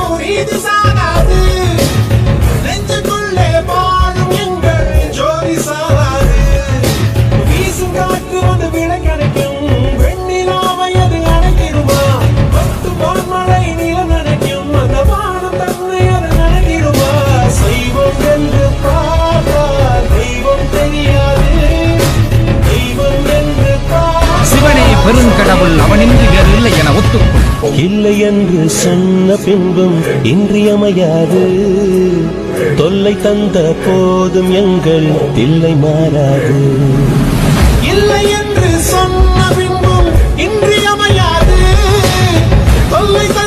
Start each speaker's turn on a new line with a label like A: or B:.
A: நீதி சாகாது நெஞ்சுக்குள்ளே வாழும் எங்கள் ஜோதி சாகாது வீசும் காற்று வந்து விளை கிடைக்கும் வெண்ணிலாவை அது அணைக்கிடுமா பத்து மழை நிலம் நினைக்கும் அந்த வானம் தன்னை அது நினைக்கிடுமா செய்வோம் என்று பார்த்தால் தெய்வம் தெரியாது தெய்வம் என்று பார்த்தால்
B: சிவனே பெருங்கடவுள் அவனின்றி வேறு இல்லை என ஒத்துக்கொள்
C: இல்லை என்று சொன்ன பின்பும் இன்றியமையாது தொல்லை தந்த போதும் எங்கள் தில்லை மாறாது
A: இல்லை என்று சொன்ன பின்பும் இன்றியமையாது தொல்லை தந்த